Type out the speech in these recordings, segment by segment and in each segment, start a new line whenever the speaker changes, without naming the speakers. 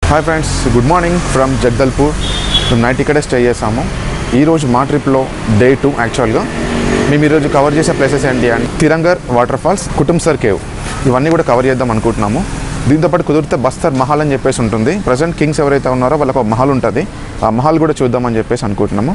hi friends good morning from Jagdalpur మేము night ఇక్కడే stay చేసాము ఈరోజు మా ట్రిప్లో డే టూ యాక్చువల్గా మేము ఈరోజు కవర్ చేసే ప్లేసెస్ ఏంటి అంటే Tirathgarh water falls Kutumsar cave ఇవన్నీ కూడా కవర్ చేద్దాం అనుకుంటున్నాము దీంతో పాటు కుదిరితే బస్తర్ మహల్ అని చెప్పేసి ఉంటుంది ప్రజెంట్ కింగ్స్ ఎవరైతే ఉన్నారో వాళ్ళకి ఒక మహల్ ఉంటుంది ఆ మహల్ కూడా చూద్దామని చెప్పేసి అనుకుంటున్నాము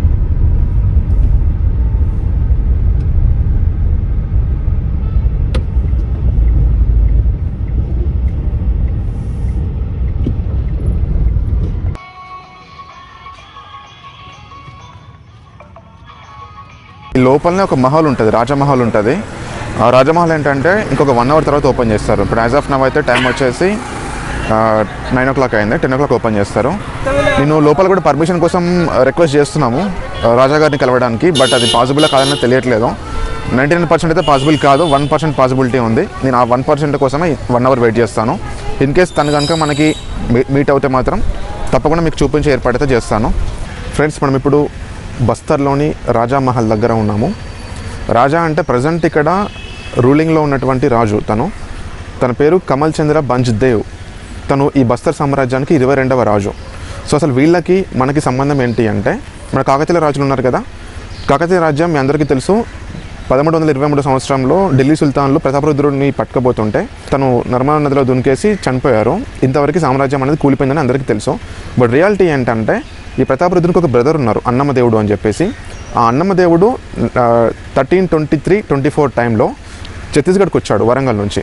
ఈ లోపలనే ఒక మహల్ ఉంటుంది రాజమహల్ ఉంటుంది ఆ రాజమహల్ ఏంటంటే ఇంకొక వన్ అవర్ తర్వాత ఓపెన్ చేస్తారు ఇప్పుడు యాజ్ ఆఫ్ నవ్ అయితే టైం వచ్చేసి నైన్ ఓ క్లాక్ అయింది టెన్ ఓ క్లాక్ ఓపెన్ చేస్తారు నేను లోపల కూడా పర్మిషన్ కోసం రిక్వెస్ట్ చేస్తున్నాము ఆ, రాజా గారిని కలవడానికి బట్ అది పాసిబుల్ కాదని తెలియట్లేదు నైంటీ నైన్ పర్సెంట్ అయితే పాసిబుల్ కాదు వన్ పర్సెంట్ పాసిబిలిటీ ఉంది నేను ఆ వన్ పర్సెంట్ కోసమే వన్ అవర్ వెయిట్ చేస్తాను ఇన్ కేస్ తను కనుక మనకి మీట్ అవుతే మాత్రం తప్పకుండా మీకు చూపించే ఏర్పాటైతే చేస్తాను ఫ్రెండ్స్ మనం ఇప్పుడు బస్తర్లోని రాజా మహల్ దగ్గర ఉన్నాము రాజా అంటే ప్రజెంట్ ఇక్కడ రూలింగ్లో ఉన్నటువంటి రాజు తను తన పేరు కమల్ చంద్ర బంజ్దేవ్ తను ఈ బస్తర్ సామ్రాజ్యానికి ఇరవై రెండవ రాజు సో అసలు వీళ్ళకి మనకి సంబంధం ఏంటి అంటే మన కాకతీయ రాజులు ఉన్నారు కదా కాకతీయ రాజ్యం మీ అందరికీ తెలుసు పదమూడు వందల ఇరవై మూడు సంవత్సరంలో ఢిల్లీ సుల్తాన్లు ప్రతాపరుద్రుడిని పట్టుకపోతుంటే తను నర్మదా నదిలో దునికేసి చనిపోయారు ఇంతవరకు సామ్రాజ్యం అనేది కూలిపోయిందని అందరికీ తెలుసు బట్ రియాలిటీ ఏంటంటే ఈ ప్రతాపరుద్రునికి ఒక బ్రదర్ ఉన్నారు అన్నమదేవుడు అని చెప్పేసి ఆ అన్నమదేవుడు thirteen twenty three twenty four టైంలో ఛత్తీస్గఢ్కి వచ్చాడు వరంగల్ నుంచి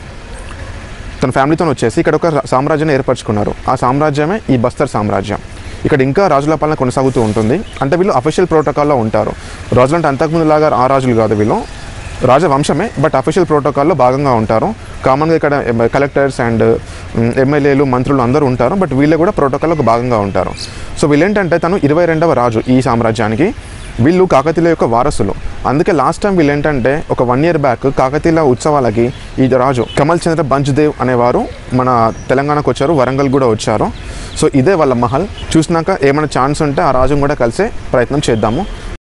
తన ఫ్యామిలీతో వచ్చేసి ఇక్కడ ఒక రా- సామ్రాజ్యాన్ని ఏర్పరచుకున్నారు ఆ సామ్రాజ్యమే ఈ బస్తర్ సామ్రాజ్యం ఇక్కడ ఇంకా రాజుల పాలన కొనసాగుతూ ఉంటుంది అంటే వీళ్ళు అఫీషియల్ ప్రోటోకాల్లో ఉంటారు రాజులు అంటే అంతకుముందు లాగా ఆ రాజులు కాదు వీళ్ళు రాజవంశమే బట్ అఫీషియల్ ప్రోటోకాల్లో భాగంగా ఉంటారు కామన్గా ఇక్కడ ఎం- కలెక్టర్స్ అండ్ మ్, ఎమ్మెల్యేలు మంత్రులు అందరూ ఉంటారు బట్ వీళ్ళే కూడా ప్రోటోకాల్లో ఒక భాగంగా ఉంటారు సో వీళ్ళేంటంటే తను ఇరవై రెండవ రాజు ఈ సామ్రాజ్యానికి వీళ్ళు కాకతీయుల యొక్క వారసులు అందుకే లాస్ట్ టైం వీళ్ళు ఏంటంటే ఒక వన్ ఇయర్ బ్యాక్ కాకతీయుల ఉత్సవాలకి ఈ రాజు కమల్ చంద్ర బంజ్దేవ్ అనేవారు మన తెలంగాణకు వచ్చారు వరంగల్ కూడా వచ్చారు సో ఇదే వాళ్ళ మహల్ చూసినాక ఏమైనా ఛాన్స్ ఉంటే ఆ రాజును కూడా కలిసే ప్రయత్నం చేద్దాము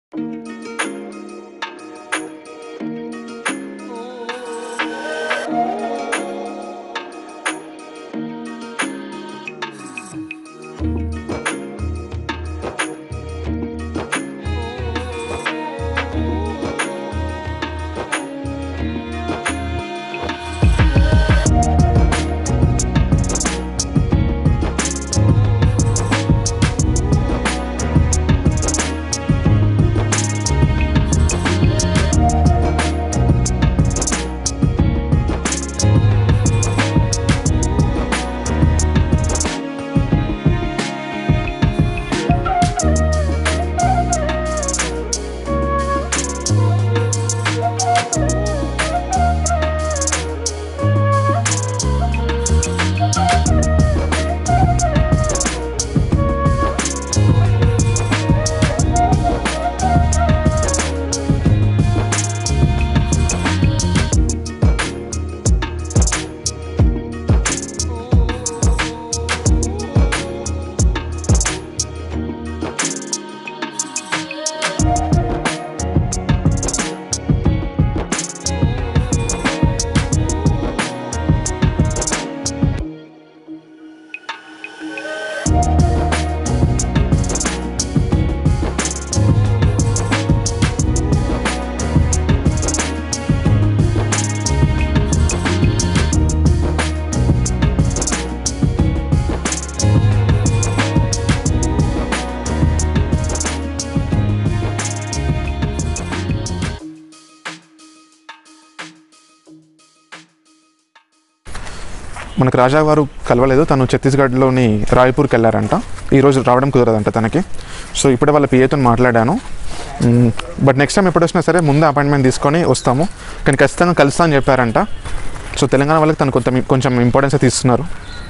మనకు రాజావారు కలవలేదు తను ఛత్తీస్గఢ్లోని రాయ్పూర్కి వెళ్ళారంట ఈరోజు రావడం కుదరదంట తనకి సో ఇప్పుడే వాళ్ళ పిఏతో మాట్లాడాను మ్, బట్ నెక్స్ట్ టైం ఎప్పుడు వచ్చినా సరే ముందే అపాయింట్మెంట్ తీసుకొని వస్తాము కానీ ఖచ్చితంగా కలుస్తా అని చెప్పారంట సో తెలంగాణ వాళ్ళకి తను కొంత కొంచెం ఇంపార్టెన్స్ అయితే ఇస్తున్నారు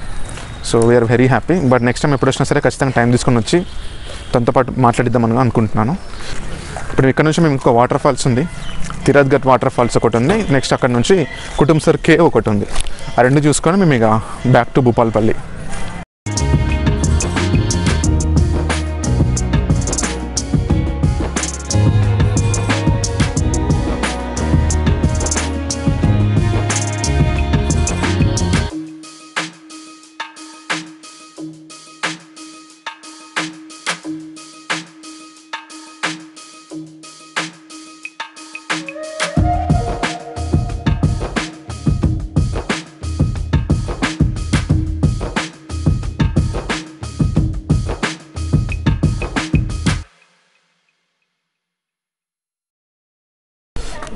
so we are very happy but next time ఎప్పుడు వచ్చినా సరే ఖచ్చితంగా టైం తీసుకొని వచ్చి తనతో పాటు మాట్లాడిద్దామని అనుకుంటున్నాను ఇప్పుడు ఇక్కడ నుంచి మేము ఇంకో వాటర్ ఫాల్స్ ఉంది తిరద్గట్ వాటర్ ఫాల్స్ ఒకటి ఉంది నెక్స్ట్ అక్కడ నుంచి కుటుంబసర్ కేవ్ ఒకటి ఉంది ఆ రెండు చూసుకొని మేము ఇక బ్యాక్ టు భూపాల్పల్లి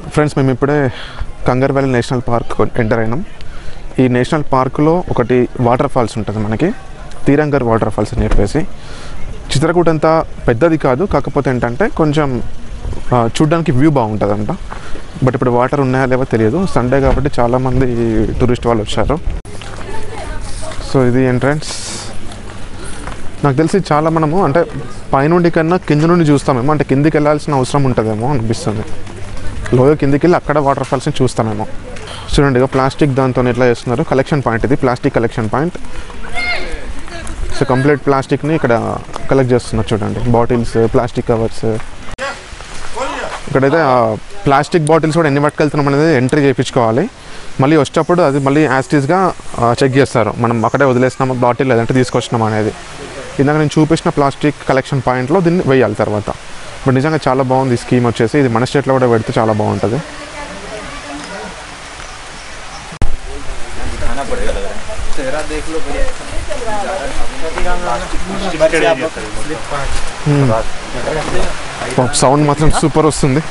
ఫ్రెండ్స్ మేము ఇప్పుడే Kanger valley national park enter అయినాం ఈ నేషనల్ పార్కులో ఒకటి వాటర్ ఫాల్స్ ఉంటుంది మనకి తీరంగర్ వాటర్ ఫాల్స్ అని చెప్పేసి చిత్రకూట అంత పెద్దది కాదు కాకపోతే ఏంటంటే కొంచెం ఆ, చూడ్డానికి వ్యూ బాగుంటుందంట బట్ ఇప్పుడు వాటర్ ఉన్నాయా లేవో తెలియదు సండే కాబట్టి చాలామంది టూరిస్ట్ వాళ్ళు వచ్చారు సో ఇది ఎంట్రన్స్ నాకు తెలిసి చాలా మనము అంటే పైనుండి కన్నా కింద నుండి చూస్తామేమో అంటే కిందికి వెళ్ళాల్సిన అవసరం ఉంటుందేమో అనిపిస్తుంది లోయ కిందికి వెళ్ళి అక్కడ వాటర్ ఫాల్స్ని చూస్తామేమో చూడండి ఇక ప్లాస్టిక్ దాంతో ఎట్లా చేస్తున్నారు కలెక్షన్ పాయింట్ ఇది plastic collection point so complete ప్లాస్టిక్ని ఇక్కడ కలెక్ట్ చేస్తున్నారు చూడండి బాటిల్స్ ప్లాస్టిక్ కవర్స్ ఇక్కడైతే ఆ ప్లాస్టిక్ బాటిల్స్ కూడా ఎన్ని పట్టుకెళ్తున్నాం అనేది ఎంట్రీ చేయించుకోవాలి మళ్ళీ వచ్చేటప్పుడు అది మళ్ళీ యాస్టీస్గా చెక్ చేస్తారు మనం అక్కడే వదిలేస్తున్నామా బాటిల్ లేదంటే తీసుకొచ్చినామా అనేది ఇందాక నేను చూపించిన ప్లాస్టిక్ కలెక్షన్ పాయింట్లో దీన్ని వేయాలి తర్వాత బట్ నిజంగా చాలా బాగుంది ఈ స్కీమ్ వచ్చేసి ఇది మన స్టేట్లో కూడా పెడితే చాలా బాగుంటుంది
चेहरा देख लो भैया
సౌండ్ మాత్రం సూపర్ వస్తుంది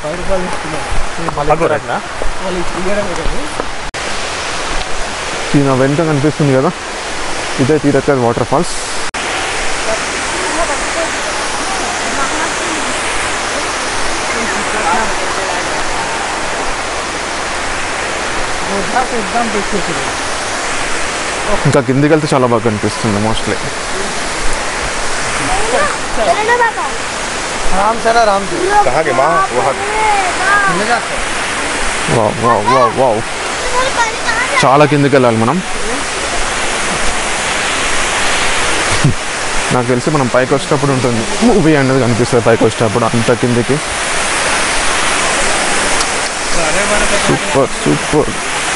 ఈ నా వెనుక కనిపిస్తుంది కదా ఇదే తీరక్కర్ వాటర్ ఫాల్స్ ఇంకా కిందికి వెళ్తే చాలా బాగా కనిపిస్తుంది మోస్ట్లీ
आराम से ना आराम से
कहाँ के माँ वहाँ
వావ్ వావ్ వావ్ వావ్ చాలా కిందికి వెళ్ళాలి మనం నాకు తెలిసి మనం పైకి వచ్చేటప్పుడు ఉంటుంది మూవీ అనేది కనిపిస్తుంది పైకి వచ్చేటప్పుడు అంత కిందికి సూపర్ సూపర్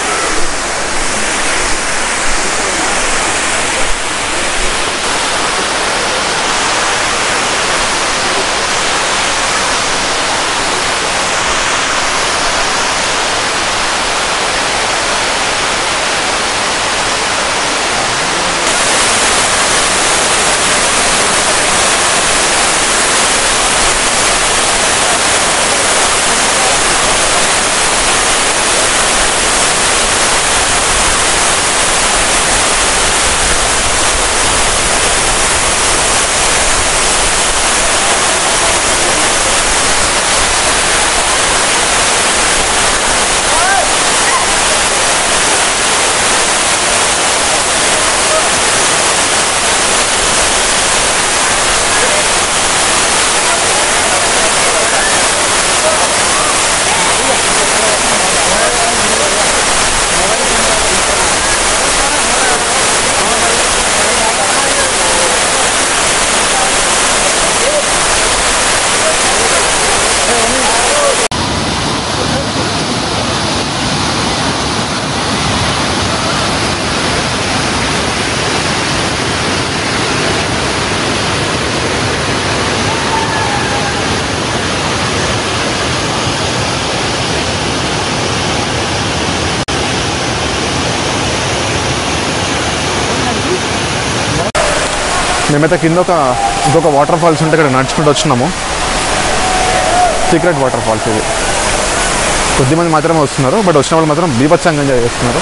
మేమైతే కింద ఒక ఇంకొక వాటర్ ఫాల్స్ ఉంటే ఇక్కడ నడుచుకుంటూ వచ్చినాము సీక్రెట్ వాటర్ ఫాల్స్ ఇది కొద్దిమంది మాత్రమే వస్తున్నారు బట్ వచ్చిన వాళ్ళు మాత్రం బీభత్సంగా ఎంజాయ్ చేస్తున్నారు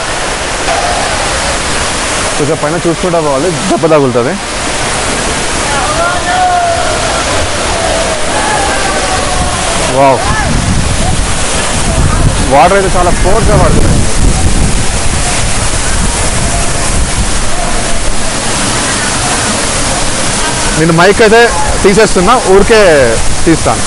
కొంచెం పైన చూసుకుంటా పోవాలి దెబ్బ తగులుతుంది వావ్ వాటర్ అయితే చాలా ఫోర్స్గా పడుతుంది నేను మైక్ అయితే తీసేస్తున్నా ఊరికే తీస్తాను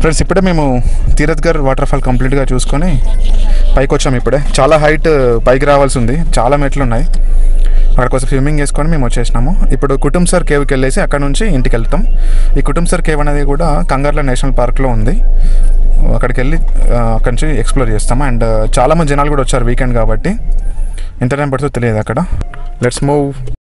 ఫ్రెండ్స్ ఇప్పుడే మేము తీరత్ గర్ వాటర్ ఫాల్ కంప్లీట్గా చూసుకొని పైకి వచ్చాము ఇప్పుడే చాలా హైట్ పైకి రావాల్సి ఉంది చాలా మెట్లు ఉన్నాయి అక్కడ కోసం స్విమ్మింగ్ చేసుకొని మేము వచ్చేసినాము ఇప్పుడు కుటుంబ్ సర్ కేవ్కి వెళ్ళేసి అక్కడ నుంచి ఇంటికి వెళ్తాం ఈ కుటుంబ్ సర్ కేవ్ అనేది కూడా కంగార్ల నేషనల్ పార్క్లో ఉంది అక్కడికి వెళ్ళి ఆ, అక్కడి నుంచి ఎక్స్ప్లోర్ చేస్తాం అండ్ చాలామంది జనాలు కూడా వచ్చారు వీకెండ్ కాబట్టి ఎంత టైం పడుతుందో తెలియదు అక్కడ లెట్స్ మూవ్